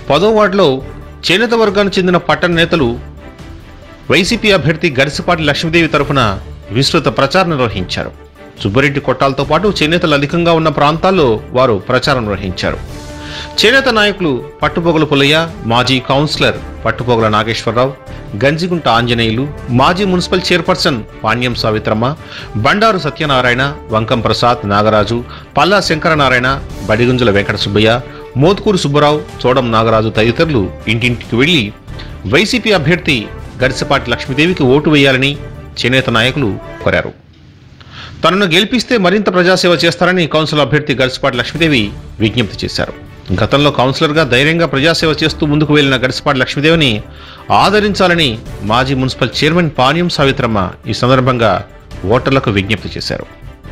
పదో వార్డులో చేనేత వర్గానికి చెందిన పట్టణ నేతలు వైసీపీ అభ్యర్థి గరిసిపాటి లక్ష్మీదేవి తరఫున విస్తృత ప్రచారం నిర్వహించారు సుబ్బరెడ్డి కొట్టాలతో పాటు చేనేతలు అధికంగా ఉన్న ప్రాంతాల్లో వారు ప్రచారం నిర్వహించారు చేనేత నాయకులు పట్టుబొగల పుల్లయ్య మాజీ కౌన్సిలర్ పట్టుబొగల నాగేశ్వరరావు గంజిగుంట ఆంజనేయులు మాజీ మున్సిపల్ చైర్పర్సన్ పాణ్యం సావిత్రమ్మ బండారు సత్యనారాయణ వంకం ప్రసాద్ నాగరాజు పల్లా శంకరనారాయణ బడిగుంజల వెంకట సుబ్బయ్య మోత్కూరు సుబ్బరావు చోడం నాగరాజు తదితరులు ఇంటింటికి వెళ్లి వైసీపీ అభ్యర్థి గడిసపాటి లక్ష్మీదేవికి ఓటు వేయాలని చేనేత నాయకులు కోరారు తనను గెలిపిస్తే మరింత ప్రజాసేవ చేస్తారని కౌన్సిల్ అభ్యర్థి గడిసపాటి లక్ష్మీదేవి విజ్ఞప్తి చేశారు గతంలో కౌన్సిలర్గా ధైర్యంగా ప్రజాసేవ చేస్తూ ముందుకు వెళ్లిన గడిసపాటి లక్ష్మీదేవిని ఆదరించాలని మాజీ మున్సిపల్ చైర్మన్ పాణ్యం సావిత్రమ్మ ఈ సందర్భంగా ఓటర్లకు విజ్ఞప్తి చేశారు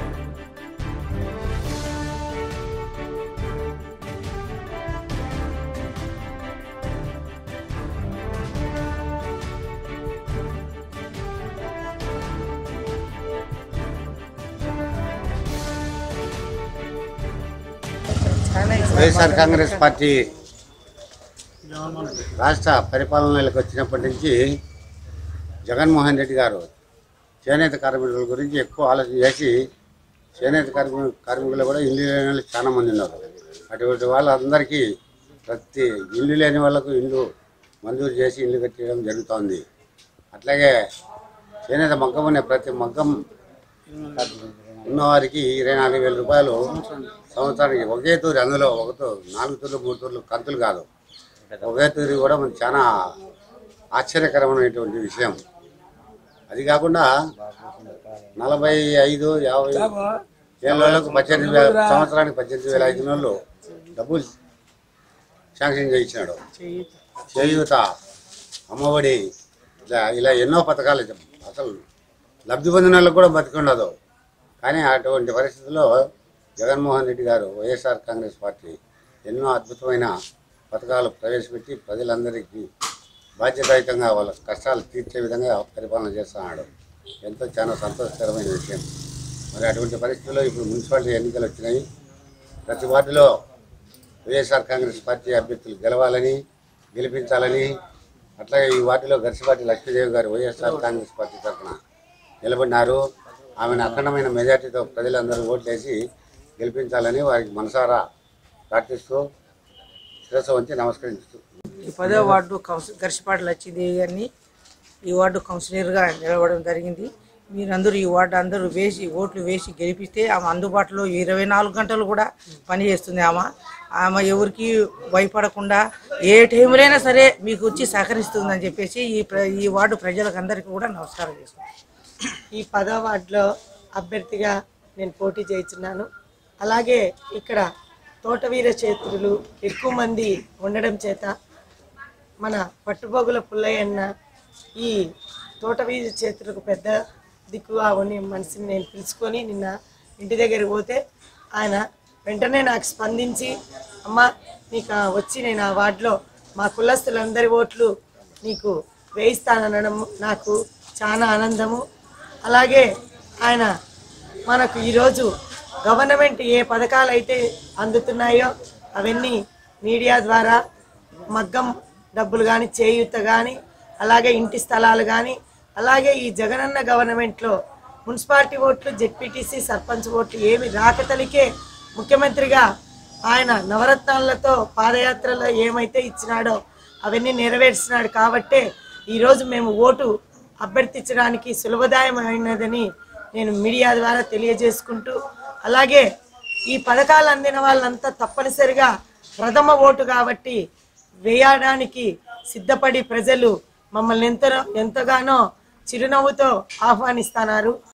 వైఎస్ఆర్ కాంగ్రెస్ పార్టీ రాష్ట్ర పరిపాలనలోకి వచ్చినప్పటి నుంచి జగన్మోహన్ రెడ్డి గారు చేనేత కార్మికుల గురించి ఎక్కువ ఆలోచన చేసి చేనేత కార్మికు కార్మికులు కూడా ఇల్లు లేని వాళ్ళు చాలా మంది ఉన్నారు అటువంటి వాళ్ళందరికీ ప్రతి ఇల్లు లేని వాళ్ళకు ఇల్లు మంజూరు చేసి ఇల్లు కట్టడం జరుగుతోంది అట్లాగే చేనేత మగ్గం అనే ప్రతి మగ్గం ఉన్నవారికి ఇరవై నాలుగు వేల రూపాయలు సంవత్సరానికి ఒకే తూరి అందులో ఒక తూ- నాలుగు తూర్లు మూడు తూర్లు కంతులు కాదు ఒకే తూరి కూడా మనకు చాలా ఆశ్చర్యకరమైనటువంటి విషయం అది కాకుండా నలభై ఐదు యాభై ఏళ్ళకు పద్దెనిమిది వేల సంవత్సరానికి పద్దెనిమిది వేల ఐదు నెలలు డబ్బులు శాంక్షన్ చేయించినాడు చేయూత అమ్మఒడి ఇలా ఇలా ఎన్నో పథకాలు అసలు లబ్ధి పొందిన వాళ్ళకు కూడా బతికి ఉండదు కానీ అటువంటి పరిస్థితుల్లో జగన్మోహన్ రెడ్డి గారు వైఎస్ఆర్ కాంగ్రెస్ పార్టీ ఎన్నో అద్భుతమైన పథకాలు ప్రవేశపెట్టి ప్రజలందరికీ బాధ్యతాయుతంగా వాళ్ళ కష్టాలు తీర్చే విధంగా పరిపాలన చేస్తున్నాడు ఎంతో చాలా సంతోషకరమైన విషయం మరి అటువంటి పరిస్థితుల్లో ఇప్పుడు మున్సిపాలిటీ ఎన్నికలు వచ్చినాయి ప్రతి వార్డులో వైఎస్ఆర్ కాంగ్రెస్ పార్టీ అభ్యర్థులు గెలవాలని గెలిపించాలని అట్లాగే ఈ వార్డులో గరిసిపాటి లక్ష్మీదేవి గారు వైఎస్ఆర్ కాంగ్రెస్ పార్టీ తరఫున నిలబడినారు ఆమెను అఖండమైన మెజార్టీతో ప్రజలందరూ ఓట్లేసి గెలిపించాలని వారికి మనసారా ప్రార్థిస్తూ శిరస్సు వంచి నమస్కరిస్తూ ఈ పదో వార్డు కౌన్సిల్ గరిసిపాటి లచ్చిదేవి గారిని ఈ వార్డు కౌన్సిలర్గా నిలవడం జరిగింది మీరందరూ ఈ వార్డు అందరూ వేసి ఓట్లు వేసి గెలిపిస్తే ఆమె అందుబాటులో ఇరవై నాలుగు గంటలు కూడా పనిచేస్తుంది ఆమె ఆమె ఎవరికి భయపడకుండా ఏ టైంలోనైనా సరే మీకు వచ్చి సహకరిస్తుందని చెప్పేసి ఈ ప్ర- ఈ వార్డు ప్రజలకు అందరికీ కూడా నమస్కారం చేసుకుంటాను ఈ పదో వార్డులో అభ్యర్థిగా నేను పోటీ చేయించున్నాను అలాగే ఇక్కడ తోటవీర చేతులు ఎక్కువ మంది ఉండడం చేత మన పట్టుబొగుల పుల్లయ్యన్న ఈ తోటవీర చేతులకు పెద్ద దిక్కుగా ఉన్న మనిషిని నేను పిలుచుకొని నిన్న ఇంటి దగ్గరికి పోతే ఆయన వెంటనే నాకు స్పందించి అమ్మ నీకు ఆ వచ్చి నేను ఆ వార్డులో మా కులస్తులందరి ఓట్లు నీకు వేయిస్తాననడం నాకు చాలా ఆనందము అలాగే ఆయన మనకు ఈరోజు గవర్నమెంట్ ఏ పథకాలు అయితే అందుతున్నాయో అవన్నీ మీడియా ద్వారా మగ్గం డబ్బులు కానీ చేయూత కానీ అలాగే ఇంటి స్థలాలు కానీ అలాగే ఈ జగనన్న గవర్నమెంట్లో మున్సిపాలిటీ ఓట్లు జెడ్పీటీసీ సర్పంచ్ ఓట్లు ఏమి రాకతలికే ముఖ్యమంత్రిగా ఆయన నవరత్నాలతో పాదయాత్రలో ఏమైతే ఇచ్చినాడో అవన్నీ నెరవేర్చినాడు కాబట్టే ఈరోజు మేము ఓటు అభ్యర్థించడానికి సులభదాయమైనదని నేను మీడియా ద్వారా తెలియజేసుకుంటూ అలాగే ఈ పథకాలు అందిన వాళ్ళంతా తప్పనిసరిగా ప్రథమ ఓటు కాబట్టి వేయడానికి సిద్ధపడి ప్రజలు మమ్మల్ని ఎంతో ఎంతగానో చిరునవ్వుతో ఆహ్వానిస్తున్నారు